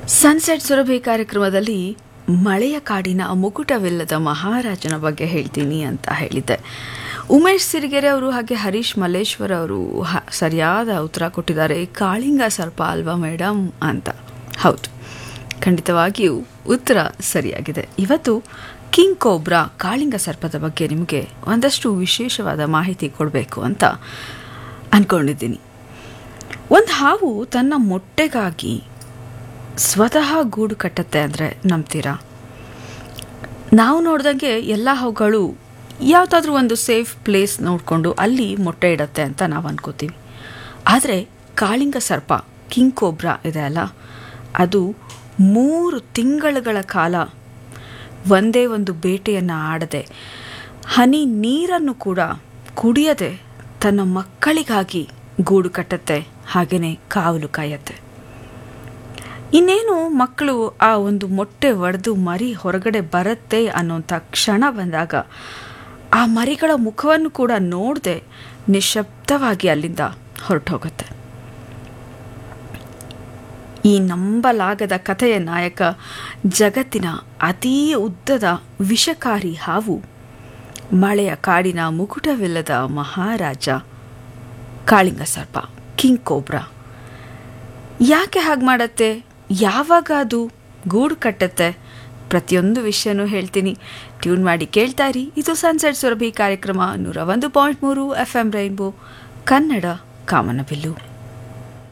sunset Surabhi ಕಾರ್ಯಕ್ರಮದಲ್ಲಿ ಮಳೆಯ ಕಾಡಿನ ಮುಕುಟವಿಲ್ಲದ ಮಹಾರಾಜನ ಬಗ್ಗೆ ಹೇಳ್ತೀನಿ ಅಂತ ಹೇಳಿದ್ದೆ ಉಮೇಶ್ ಸಿರಿಗೆರೆ ಅವರು ಹಾಗೆ ಹರೀಶ್ ಮಲ್ಲೇಶ್ವರ್ ಅವರು ಹ- ಸರಿಯಾದ ಉತ್ತರ ಕೊಟ್ಟಿದ್ದಾರೆ ಕಾಳಿಂಗ ಸರ್ಪ ಅಲ್ವಾ ಮೇಡಮ್ ಅಂತ ಹೌದು ಖಂಡಿತವಾಗಿಯೂ ಉತ್ತರ ಸರಿಯಾಗಿದೆ ಇವತ್ತು ಕಿಂಗ್ ಕೋಬ್ರಾ ಕಾಳಿಂಗ ಸರ್ಪದ ಬಗ್ಗೆ ನಿಮಗೆ ಒಂದಷ್ಟು ವಿಶೇಷವಾದ ಮಾಹಿತಿ ಕೊಡಬೇಕು ಅಂತ ಅಂದ್ಕೊಂಡಿದ್ದೀನಿ ಒಂದು ಹಾವು ತನ್ನ ಮೊಟ್ಟೆಗಾಗಿ ಸ್ವತಃ ಗೂಡು ಕಟ್ಟತ್ತೆ ಅಂದರೆ ನಂಬ್ತೀರಾ ನಾವು ನೋಡ್ದಂಗೆ ಎಲ್ಲ ಹಾವುಗಳು ಯಾವುದಾದ್ರೂ ಒಂದು ಸೇಫ್ ಪ್ಲೇಸ್ ನೋಡಿಕೊಂಡು ಅಲ್ಲಿ ಮೊಟ್ಟೆ ಇಡತ್ತೆ ಅಂತ ನಾವು ಅನ್ಕೋತೀವಿ ಆದರೆ ಕಾಳಿಂಗ ಸರ್ಪ ಕಿಂಗ್ ಕೋಬ್ರಾ ಇದೆ ಅಲ್ಲ ಅದು ಮೂರು ತಿಂಗಳುಗಳ ಕಾಲ ಒಂದೇ ಒಂದು ಬೇಟೆಯನ್ನು ಆಡದೆ ಹನಿ ನೀರನ್ನು ಕೂಡ ಕುಡಿಯದೆ ತನ್ನ ಮಕ್ಕಳಿಗಾಗಿ ಗೂಡು ಕಟ್ಟತ್ತೆ ಹಾಗೆಯೇ ಕಾವಲು ಕಾಯತ್ತೆ ಇನ್ನೇನು ಮಕ್ಕಳು ಆ ಒಂದು ಮೊಟ್ಟೆ ಒಡೆದು ಮರಿ ಹೊರಗಡೆ ಬರುತ್ತೆ ಅನ್ನೋಂಥ ಕ್ಷಣ ಬಂದಾಗ ಆ ಮರಿಗಳ ಮುಖವನ್ನು ಕೂಡ ನೋಡದೆ ನಿಶಬ್ದವಾಗಿ ಅಲ್ಲಿಂದ ಹೊರಟೋಗುತ್ತೆ ಈ ನಂಬಲಾಗದ ಕಥೆಯ ನಾಯಕ ಜಗತ್ತಿನ ಅತೀ ಉದ್ದದ ವಿಷಕಾರಿ ಹಾವು ಮಳೆಯ ಕಾಡಿನ ಮುಕುಟವಿಲ್ಲದ ಮಹಾರಾಜ ಕಾಳಿಂಗ ಸರ್ಪ ಕಿಂಗ್ ಕೋಬ್ರಾ ಯಾಕೆ ಹಾಗೆ ಮಾಡತ್ತೆ ಯಾವಾಗ ಅದು ಗೂಡು ಕಟ್ಟತ್ತೆ ಪ್ರತಿಯೊಂದು ವಿಷಯನೂ ಹೇಳ್ತೀನಿ ಟ್ಯೂನ್ ಮಾಡಿ ಕೇಳ್ತಾ ಇರಿ ಇದು ಸನ್ಸೆಟ್ ಸುರಭಿ ಕಾರ್ಯಕ್ರಮ ನೂರ ಒಂದು ಪಾಯಿಂಟ್ ಮೂರು ಎಫ್ ಎಂ ರೈನ್ಬೋ ಕನ್ನಡ ಕಾಮನಬಿಲ್ಲು